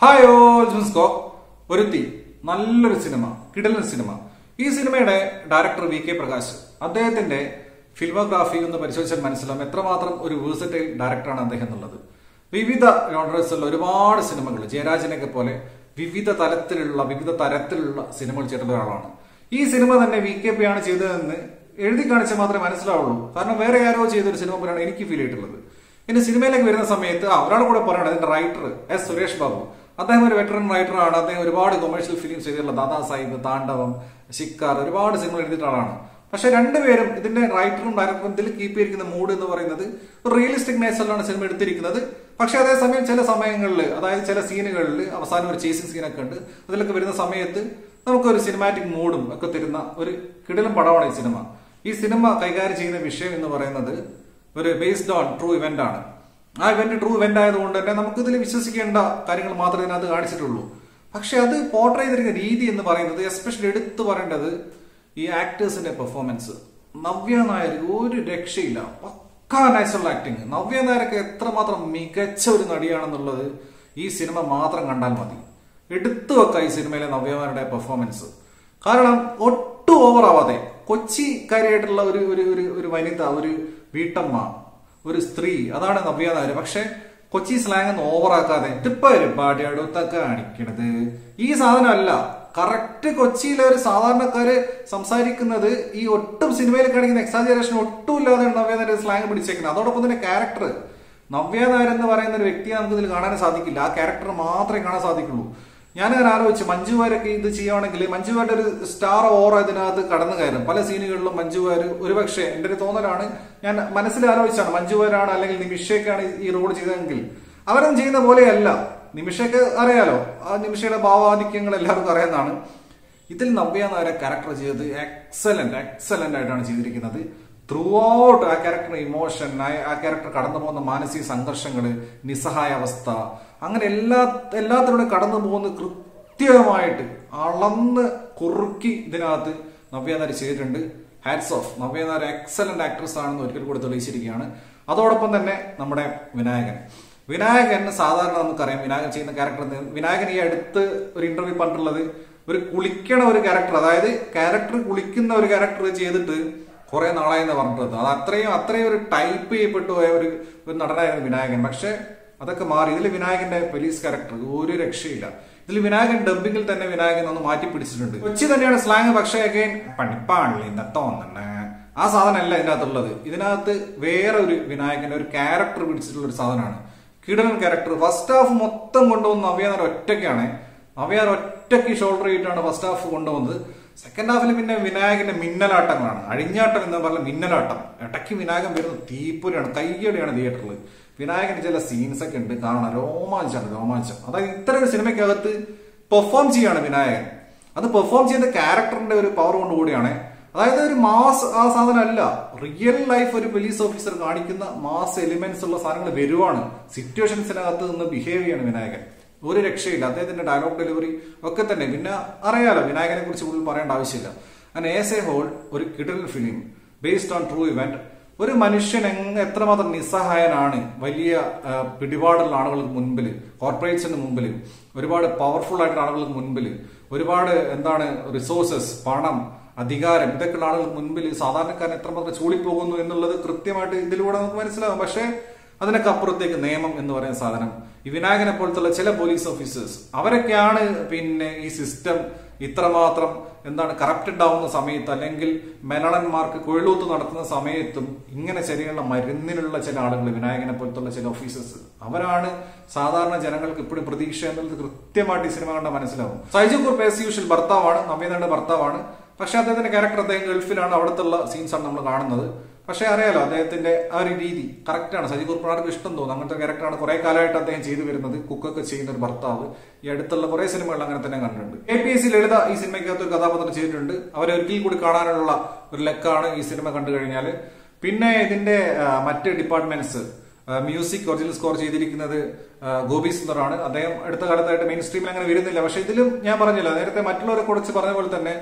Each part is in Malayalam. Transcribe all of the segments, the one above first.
ഹായ് ഓൾ ജുൻസ്കോ ഒരുത്തി നല്ലൊരു സിനിമ കിടലൻ സിനിമ ഈ സിനിമയുടെ ഡയറക്ടർ വി കെ പ്രകാശ് അദ്ദേഹത്തിന്റെ ഫിൽമോഗ്രാഫി ഒന്ന് പരിശോധിച്ചാൽ മനസ്സിലാവും എത്രമാത്രം ഒരു വേഴ്സറ്റൈൽ ഡയറക്ടറാണ് അദ്ദേഹം എന്നുള്ളത് വിവിധ ജോണറേഴ്സുള്ള ഒരുപാട് സിനിമകൾ ജയരാജനൊക്കെ പോലെ വിവിധ തലത്തിലുള്ള വിവിധ തരത്തിലുള്ള സിനിമകൾ ചെയ്തിട്ടുള്ള ഒരാളാണ് ഈ സിനിമ തന്നെ വി കെ പി ആണ് ചെയ്തതെന്ന് എഴുതി കാണിച്ചാൽ മാത്രമേ മനസ്സിലാവുള്ളൂ കാരണം വേറെ ആരോ ചെയ്തൊരു സിനിമ പോലെയാണ് എനിക്ക് ഫീൽ ചെയ്തിട്ടുള്ളത് ഇനി സിനിമയിലേക്ക് വരുന്ന സമയത്ത് ആ ഒരാൾ കൂടെ പറയണം അതിന്റെ റൈറ്റർ എസ് സുരേഷ് ബാബു അദ്ദേഹം ഒരു വെറ്ററൻ റൈറ്ററാണ് അദ്ദേഹം ഒരുപാട് കൊമേഴ്ഷ്യൽ ഫിലിംസ് ചെയ്തിട്ടുള്ള ദാദാ സാഹിബ് താണ്ഡവം ശിക്കാർ ഒരുപാട് സിനിമ എഴുതിയിട്ടുള്ള ആളാണ് പക്ഷെ രണ്ടുപേരും ഇതിന്റെ റൈറ്ററും ഡയറക്ടറും ഇതിൽ കീപ്പ് ചെയ്തിരിക്കുന്ന മൂഡ് എന്ന് പറയുന്നത് ഒരു റിയലിസ്റ്റിക് നേച്ചറിലാണ് സിനിമ എടുത്തിരിക്കുന്നത് പക്ഷെ അതേസമയം ചില സമയങ്ങളിൽ അതായത് ചില സീനുകളിൽ അവസാനം ഒരു ചേസിംഗ് സീനൊക്കെ ഉണ്ട് അതിലൊക്കെ വരുന്ന സമയത്ത് നമുക്കൊരു സിനിമാറ്റിക് മൂഡും ഒക്കെ തരുന്ന ഒരു കിടിലം പടമാണ് ഈ സിനിമ ഈ സിനിമ കൈകാര്യം ചെയ്യുന്ന വിഷയം എന്ന് പറയുന്നത് ഒരു ബേസ്ഡ് ഓൺ ട്രൂ ഇവന്റ് ആണ് ആ ഇവന്റ് ട്രൂ ഇവന്റ് ആയതുകൊണ്ട് തന്നെ നമുക്ക് ഇതിൽ വിശ്വസിക്കേണ്ട കാര്യങ്ങൾ മാത്രമേ ഇതിനകത്ത് കാണിച്ചിട്ടുള്ളൂ പക്ഷെ അത് പോർട്രേ ചെയ്തിരിക്കുന്ന രീതി എന്ന് പറയുന്നത് എസ്പെഷ്യലി എടുത്തു പറയേണ്ടത് ഈ ആക്ടേഴ്സിന്റെ പെർഫോമൻസ് നവ്യ നായർ ഒരു രക്ഷയില്ല പക്കാ നാച്ചുറൽ ആക്ടിങ് നവ്യ നായരൊക്കെ എത്രമാത്രം മികച്ച ഒരു നടിയാണെന്നുള്ളത് ഈ സിനിമ മാത്രം കണ്ടാൽ മതി എടുത്തു വെക്കാം ഈ സിനിമയിലെ നവ്യമാരുടെ പെർഫോമൻസ് കാരണം ഒട്ടും ഓവർ ആവാതെ കൊച്ചിക്കാരിയായിട്ടുള്ള ഒരു ഒരു ഒരു ഒരു വനിത ഒരു വീട്ടമ്മ ഒരു സ്ത്രീ അതാണ് നവ്യ നായർ പക്ഷെ കൊച്ചി സ്ലാങ് ഒന്ന് ഓവറാക്കാതെ ഇതിപ്പോ ഒരുപാട് അടുത്തൊക്കെ കാണിക്കണത് ഈ സാധനമല്ല കറക്റ്റ് കൊച്ചിയിലെ ഒരു സാധാരണക്കാര് സംസാരിക്കുന്നത് ഈ ഒട്ടും സിനിമയിൽ കാണിക്കുന്ന എക്സാജറേഷൻ ഒട്ടും ഇല്ലാതെ നവ്യ നായർ സ്ലാങ് പിടിച്ചേക്കുന്നത് അതോടൊപ്പം തന്നെ ക്യാരക്ടർ നവ്യ നായർ എന്ന് പറയുന്ന ഒരു വ്യക്തിയെ നമുക്ക് ഇതിൽ കാണാൻ സാധിക്കില്ല ആ ക്യാരക്ടർ മാത്രമേ കാണാൻ സാധിക്കുള്ളൂ ഞാനങ്ങനെ ആലോചിച്ചു മഞ്ജു വാരൊക്കെ ഇത് ചെയ്യുവാണെങ്കിൽ മഞ്ജു വാരുടെ ഒരു സ്റ്റാർ ഓറ ഇതിനകത്ത് കടന്നു കയറും പല സീനുകളിലും മഞ്ജു വാർ ഒരുപക്ഷെ എന്റെ ഒരു തോന്നലാണ് ഞാൻ മനസ്സിൽ ആലോചിച്ചാണ് മഞ്ജു വാരാണ് അല്ലെങ്കിൽ നിമിഷയ്ക്കാണ് ഈ റോൾ ചെയ്തതെങ്കിൽ അവരൊന്നും ചെയ്യുന്ന പോലെയല്ല നിമിഷയ്ക്ക് അറിയാലോ ആ നിമിഷയുടെ ഭാവാധിക്യങ്ങൾ എല്ലാവർക്കും അറിയുന്നതാണ് ഇതിൽ നവ്യ നായരെ ക്യാരക്ടർ ചെയ്തത് എക്സലന്റ് എക്സലന്റ് ആയിട്ടാണ് ചെയ്തിരിക്കുന്നത് ത്രൂ ഔട്ട് ആ ക്യാരക്ടർ ഇമോഷൻ ആ ക്യാരക്ടർ കടന്നു പോകുന്ന മാനസിക സംഘർഷങ്ങള് നിസ്സഹായാവസ്ഥ അങ്ങനെ എല്ലാ എല്ലാത്തിലൂടെ കടന്നു പോകുന്ന കൃത്യമായിട്ട് അളന്ന് കുറുക്കി ഇതിനകത്ത് നവ്യ നായർ ചെയ്തിട്ടുണ്ട് hats off Navya Nair excellent actress ആണെന്ന് ഒരിക്കൽ കൂടി തെളിയിച്ചിരിക്കുകയാണ് അതോടൊപ്പം തന്നെ നമ്മുടെ വിനായകൻ വിനായകൻ സാധാരണ നമുക്കറിയാം വിനായകൻ ചെയ്യുന്ന ക്യാരക്ടർ വിനായകൻ ഈ അടുത്ത് ഒരു ഇന്റർവ്യൂ പറഞ്ഞിട്ടുള്ളത് ഒരു കുളിക്കണ ഒരു ക്യാരക്ടർ അതായത് ക്യാരക്ടർ കുളിക്കുന്ന ഒരു ക്യാരക്ടർ ചെയ്തിട്ട് കുറെ നാളായെന്ന് പറഞ്ഞിട്ടുള്ളത് അത് അത്രയും അത്രയും ഒരു ടൈപ്പ് ചെയ്യപ്പെട്ടു പോയ ഒരു ഒരു നടനായിരുന്നു വിനായകൻ പക്ഷെ അതൊക്കെ മാറി ഇതിൽ വിനായകന്റെ പോലീസ് ക്യാരക്ടർ ഒരു രക്ഷയില്ല ഇതിൽ വിനായകൻ ഡബിങ്ങിൽ തന്നെ വിനായകൻ ഒന്ന് മാറ്റി പിടിച്ചിട്ടുണ്ട് കൊച്ചി തന്നെയാണ് സ്ലാങ് പക്ഷേ അഗൈൻ പണിപ്പാണല്ലേ ഇന്നത്തെ ഒന്നെ ആ സാധനമല്ല ഇതിനകത്തുള്ളത് ഇതിനകത്ത് വേറെ ഒരു വിനായകന്റെ ഒരു ക്യാരക്ടർ പിടിച്ചിട്ടുള്ള ഒരു സാധനമാണ് കിടനൻ ക്യാരക്ടർ ഫസ്റ്റ് ഹാഫ് മൊത്തം കൊണ്ടുവന്ന അവയാർ ഒറ്റയ്ക്കാണ് അവയാർ ഒറ്റയ്ക്ക് ഷോൾഡർ ചെയ്തിട്ടാണ് ഫസ്റ്റ് ഹാഫ് കൊണ്ടുവന്നത് സെക്കൻഡ് ഹാഫിൽ പിന്നെ വിനായകന്റെ മിന്നലാട്ടങ്ങളാണ് അഴിഞ്ഞാട്ടം എന്ന് പറഞ്ഞ മിന്നലാട്ടം ഇടയ്ക്ക് വിനായകൻ വരുന്ന തീപ്പൊരിയാണ് കയ്യടിയാണ് തിയേറ്ററിൽ വിനായകന് ചില സീൻസ് ഒക്കെ ഉണ്ട് കാണാൻ രോമാഞ്ചാണ് രോമാഞ്ചം അതായത് ഇത്തരം ഒരു സിനിമയ്ക്കകത്ത് പെർഫോം ചെയ്യാണ് വിനായകൻ അത് പെർഫോം ചെയ്യുന്ന ക്യാരക്ടറിന്റെ ഒരു പവർ കൊണ്ട് കൂടിയാണ് അതായത് ഒരു മാസ് ആ സാധനം അല്ല റിയൽ ലൈഫ് ഒരു പോലീസ് ഓഫീസർ കാണിക്കുന്ന മാസ് എലിമെന്റ്സ് ഉള്ള സാധനങ്ങൾ വരുവാണ് സിറ്റുവേഷൻസിനകത്ത് നിന്ന് ബിഹേവ് ചെയ്യാണ് വിനായകൻ ഒരു രക്ഷയില്ല അദ്ദേഹത്തിന്റെ ഡയലോഗ് ഡെലിവറി ഒക്കെ തന്നെ പിന്നെ അറിയാലോ വിനായകനെ കുറിച്ച് കൂടുതൽ പറയേണ്ട ആവശ്യമില്ല അങ്ങനെ ഏസ് എ ഹോൾ ഒരു കിടൽ film based on true event ഒരു മനുഷ്യൻ എങ് എത്രമാത്രം നിസ്സഹായനാണ് വലിയ പിടിപാടുള്ള ആളുകൾക്ക് മുൻപിൽ കോർപ്പറേറ്റ്സിന് മുമ്പിൽ ഒരുപാട് പവർഫുൾ ആയിട്ടുള്ള ആളുകൾക്ക് മുൻപിൽ ഒരുപാട് എന്താണ് റിസോഴ്സസ് പണം അധികാരം ഇതൊക്കെയുള്ള ആളുകൾക്ക് മുൻപിൽ സാധാരണക്കാരൻ എത്രമാത്രം ചൂളിപ്പോകുന്നു എന്നുള്ളത് കൃത്യമായിട്ട് ഇതിലൂടെ നമുക്ക് മനസ്സിലാവും പക്ഷേ അതിനൊക്കെ അപ്പുറത്തേക്ക് നിയമം എന്ന് പറയുന്ന സാധനം ഈ വിനായകനെ പോലത്തുള്ള ചില പോലീസ് ഓഫീസേഴ്സ് അവരൊക്കെയാണ് പിന്നെ ഈ സിസ്റ്റം ഇത്രമാത്രം എന്താണ് കറപ്റ്റഡ് ആവുന്ന സമയത്ത് അല്ലെങ്കിൽ മെലണന്മാർക്ക് കൊഴിലൂത്ത് നടത്തുന്ന സമയത്തും ഇങ്ങനെ ശരിയുള്ള മരുന്നിനുള്ള ചില ആളുകൾ വിനായകനെ പോലത്തുള്ള ചില ഓഫീസേഴ്സ് അവരാണ് സാധാരണ ജനങ്ങൾക്ക് ഇപ്പോഴും പ്രതീക്ഷ എന്നുള്ളത് കൃത്യമായിട്ട് ഈ സിനിമ കണ്ടാൽ മനസ്സിലാവും സൈജു കുർ ആസ് യൂഷ്വൽ ഭർത്താവാണ് നവ്യനയുടെ ഭർത്താവാണ് പക്ഷെ അദ്ദേഹത്തിന്റെ ക്യാരക്ടർ അദ്ദേഹം ഗൾഫിലാണ് അവിടുത്തെ സീൻസാണ് നമ്മൾ കാണുന്നത് പക്ഷെ അറിയാലോ അദ്ദേഹത്തിന്റെ ആ ഒരു രീതി കറക്റ്റാണ് സജി കുർപ്പനാർക്ക് ഇഷ്ടം തോന്നുന്നു അങ്ങനത്തെ ക്യാരക്ടറാണ് കുറെ കാലമായിട്ട് അദ്ദേഹം ചെയ്തു വരുന്നത് കുക്കൊക്കെ ചെയ്യുന്ന ഒരു ഭർത്താവ് ഈ അടുത്തുള്ള കുറെ സിനിമകൾ അങ്ങനെ തന്നെ കണ്ടിട്ടുണ്ട് A P S C Lalitha ഈ സിനിമയ്ക്കകത്ത് ഒരു കഥാപാത്രം ചെയ്തിട്ടുണ്ട് അവരെ ഒരിക്കൽ കൂടി കാണാനുള്ള ഒരു ലക്കാണ് ഈ സിനിമ കണ്ടു കഴിഞ്ഞാൽ പിന്നെ ഇതിന്റെ മറ്റ് ഡിപ്പാർട്ട്മെന്റ്സ് മ്യൂസിക് ഒറിജിനൽ സ്കോർ ചെയ്തിരിക്കുന്നത് ഗോപി സുന്ദറാണ് അദ്ദേഹം അടുത്ത കാലത്തായിട്ട് മെയിൻ സ്ട്രീമിൽ അങ്ങനെ വരുന്നില്ല പക്ഷെ ഇതിലും ഞാൻ പറഞ്ഞില്ല നേരത്തെ മറ്റുള്ളവരെ കുറിച്ച് പറഞ്ഞ പോലെ തന്നെ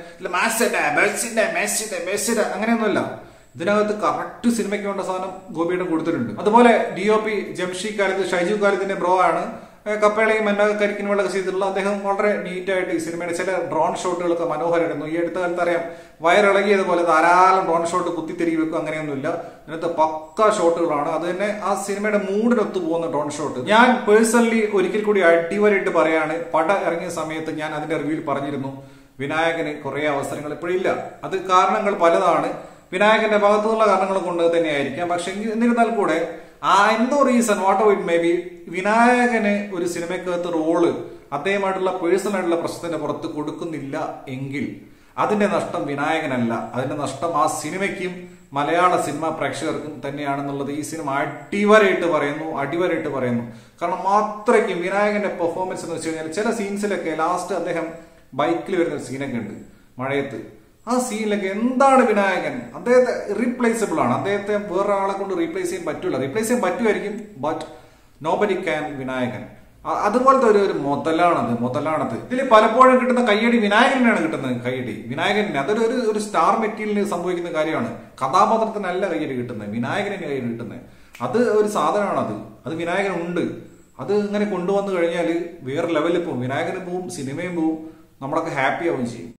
അങ്ങനെയൊന്നുമില്ല ഇതിനകത്ത് കറക്റ്റ് സിനിമയ്ക്ക് വേണ്ട സാധനം ഗോപിയുടെ കൊടുത്തിട്ടുണ്ട് അതുപോലെ D O P Jamshi Khalid Shyju കാലിദിന്റെ ബ്രോ ആണ് ഏഹ് കപ്പേളയും എന്നെ കരിക്കിന് വെള്ളമൊക്കെ ചെയ്തിട്ടുള്ള അദ്ദേഹം വളരെ നീറ്റായിട്ട് ഈ സിനിമയുടെ ചില ഡ്രോൺ ഷോട്ടുകളൊക്കെ മനോഹരമായിരുന്നു ഈ അടുത്ത കാലത്ത് അറിയാം വയറിളകിയതുപോലെ ധാരാളം ഡ്രോൺ ഷോട്ട് കുത്തിത്തിരികി വെക്കും അങ്ങനെയൊന്നുമില്ല ഇതിനകത്ത് പക്ക ഷോട്ടുകളാണ് അത് തന്നെ ആ സിനിമയുടെ മൂഡിനൊത്തു പോകുന്ന ഡ്രോൺ ഷോട്ട് ഞാൻ പേഴ്സണലി ഒരിക്കൽ കൂടി അടിവരായിട്ട് പറയാണ് പട ഇറങ്ങിയ സമയത്ത് ഞാൻ അതിന്റെ റിവ്യൂവിൽ പറഞ്ഞിരുന്നു വിനായകന് കുറെ അവസരങ്ങൾ ഇപ്പോഴില്ല അത് കാരണങ്ങൾ പലതാണ് വിനായകന്റെ ഭാഗത്തുനിന്നുള്ള കാരണങ്ങൾ കൊണ്ട് തന്നെയായിരിക്കാം പക്ഷെ എങ്കിൽ- എന്നിരുന്നാൽ കൂടെ ആ എന്തോ reason what it may be വിനായകന് ഒരു സിനിമക്കകത്ത് റോള് അദ്ദേഹമായിട്ടുള്ള പേഴ്സണൽ ആയിട്ടുള്ള പ്രശ്നത്തിന്റെ പുറത്ത് കൊടുക്കുന്നില്ല എങ്കിൽ അതിന്റെ നഷ്ടം വിനായകനല്ല അതിന്റെ നഷ്ടം ആ സിനിമയ്ക്കും മലയാള സിനിമ പ്രേക്ഷകർക്കും തന്നെയാണെന്നുള്ളത് ഈ സിനിമ അടിവരയിട്ട് പറയുന്നു അടിവരയിട്ട് പറയുന്നു കാരണം അത്രയ്ക്കും വിനായകന്റെ പെർഫോമൻസ് എന്ന് വെച്ച് കഴിഞ്ഞാൽ ചില സീൻസിലൊക്കെ ലാസ്റ്റ് അദ്ദേഹം ബൈക്കിൽ വരുന്ന ഒരു സീനൊക്കെ ഉണ്ട് മഴയത്ത് ആ സീനിലൊക്കെ എന്താണ് വിനായകൻ അദ്ദേഹത്തെ റീപ്ലേസബിൾ ആണ് അദ്ദേഹത്തെ വേറൊരാളെ കൊണ്ട് റീപ്ലേസ് ചെയ്യാൻ പറ്റൂല റീപ്ലേസ് ചെയ്യാൻ പറ്റുമായിരിക്കും ബട്ട് നോബഡി ക്യാൻ വിനായകൻ അ- അതുപോലത്തെ ഒരു ഒരു മുതലാണത് മുതലാണത് ഇതിൽ പലപ്പോഴും കിട്ടുന്ന കയ്യടി വിനായകനാണ് കിട്ടുന്നത് കയ്യടി വിനായകന് അതൊരു ഒരു ഒരു സ്റ്റാർ മെറ്റീരിയലിന് സംഭവിക്കുന്ന കാര്യമാണ് കഥാപാത്രത്തിനല്ല കയ്യടി കിട്ടുന്നത് വിനായകന് കയ്യടി കിട്ടുന്നത് അത് ഒരു സാധനമാണ് അത് അത് വിനായകനുണ്ട് അത് ഇങ്ങനെ കൊണ്ടുവന്നു കഴിഞ്ഞാൽ വേറെ ലെവലിൽ പോവും വിനായകന് പോവും സിനിമയും പോവും നമ്മളൊക്കെ ഹാപ്പി ആവുകയും ചെയ്യും